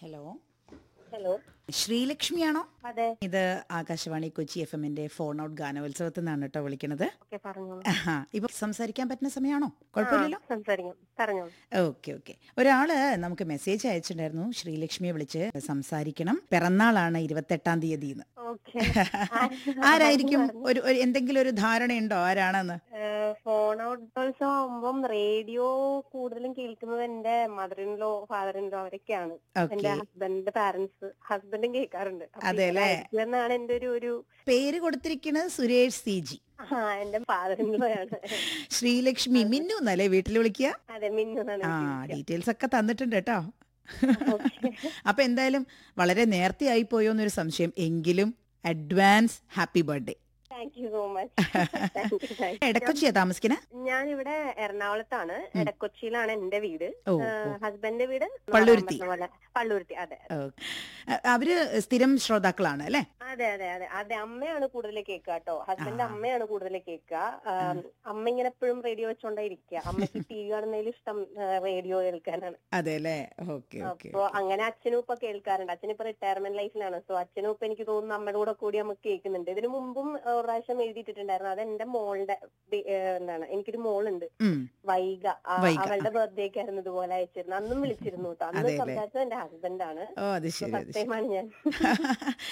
Hello hello ശ്രീലക്ഷ്മിയാണോ അതെ ഇത് ആകാശവാണി കൊച്ചി എഫ് എമ്മിന്റെ ഫോൺ ഔട്ട് ഗാനോത്സവത്തിൽ നിന്നാണ് കേട്ടോ വിളിക്കണത് ഓക്കെ പറഞ്ഞോളൂ ആഹാ, ഇപ്പൊ സംസാരിക്കാൻ പറ്റുന്ന സമയമാണോ കുഴപ്പമില്ലല്ലോ ആ, സംസാരിക്കാം പറഞ്ഞോളൂ ഓക്കെ ഓക്കെ ഒരാള് നമുക്ക് മെസ്സേജ് അയച്ചിട്ടുണ്ടായിരുന്നു ശ്രീലക്ഷ്മിയെ വിളിച്ച് സംസാരിക്കണം പിറന്നാളാണ് ഇരുപത്തെട്ടാം തീയതി എന്ന് ഓക്കെ ആരായിരിക്കും ഒരു ഒരു- എന്തെങ്കിലും ഒരു ധാരണയുണ്ടോ ആരാണെന്ന് ഫോൺ ഔട്ടോത്സവം ആവുമ്പം റേഡിയോ കൂടുതലും കേൾക്കുന്നത് എന്റെ mother in law father in law അവരൊക്കെയാണ് ഓക്കെ എന്റെ ഹസ്ബൻഡിന്റെ പാരന്റ്സ് ഹസ്ബൻഡും കേൾക്കാറുണ്ട് അപ്പൊ അതെല്ലേ? ഇവരായിരിക്കും എന്നാണ് എന്റെ ഒരു ഒരു പേര് കൊടുത്തിരിക്കുന്നത് സുരേഷ് സി ജി ആ എന്റെ ഫാദർ ഇൻ ലോ ആണ് ശ്രീലക്ഷ്മി മിന്നു എന്നല്ലേ വീട്ടിൽ വിളിക്കുക അതെ മിന്നുന്നാണ് ആ ഡീറ്റെയിൽസ് ഒക്കെ തന്നിട്ടുണ്ട് കേട്ടോ ഓക്കെ അപ്പൊ എന്തായാലും വളരെ നേരത്തെ ആയി പോയോ എന്നൊരു സംശയം എങ്കിലും advance happy birthday thank you so much thank you thank you എടക്കൊച്ചിയാ താമസിക്കണേ ഞാനിവിടെ എറണാകുളത്താണ് എടക്കൊച്ചിയിലാണ് എന്റെ വീട് ഓ ആ, ഓ. ഹസ്ബൻഡിന്റെ വീട് പള്ളുരുത്തി. പറഞ്ഞ പോലെ പള്ളുരുത്തി അതെ ഓ. അ- അവര് സ്ഥിരം ശ്രോതാക്കളാണ് അല്ലെ അതെ അതെ അതെ അതെ അമ്മയാണ് കൂടുതൽ കേൾക്കുക കേട്ടോ ഹസ്ബൻഡ് ആ. അമ്മയാണ് കൂടുതൽ കേൾക്കുക ആം, അമ്മ ഇങ്ങനെ എപ്പോഴും റേഡിയോ വെച്ചോണ്ടേ ഇരിക്കുക അമ്മയ്ക്ക് ടി വി കാണുന്നതിൽ ഇഷ്ടം റേഡിയോ കേൾക്കാനാണ് അതെ അല്ലേ ഓക്കെ ഓക്കെ അപ്പൊ അങ്ങനെ അച്ഛനും ഇപ്പൊ കേൾക്കാറുണ്ട് അച്ഛൻ ഇപ്പൊ റിട്ടയർമെന്റ് ലൈഫിലാണ് സോ അച്ഛനും ഇപ്പൊ എനിക്ക് തോന്നുന്നു അമ്മയുടെ കൂടെ കൂടി നമുക്ക് കേൾക്കുന്നുണ്ട് ഇതിനു മുമ്പും ആ, ഒരു പ്രാവശ്യം എഴുതിയിട്ടുണ്ടായിരുന്നു അത് എന്റെ മോളുടെ ബി- ഏ, എന്താണ് എനിക്കൊരു മോളുണ്ട് വൈഗ ആ, വൈഗ, അവളുടെ ബർത്ത്ഡേക്ക് ആയിരുന്നു ഇതുപോലെ അയച്ചിരുന്നു അന്നും വിളിച്ചിരുന്നു കേട്ടോ അന്ന് അതെല്ലേ? സംസാരിച്ചത് എന്റെ ഹസ്ബൻഡാണ് ഓ അത് ശരി അത് ഫസ്റ്റ് ശരി ടൈമാണ് ഞാൻ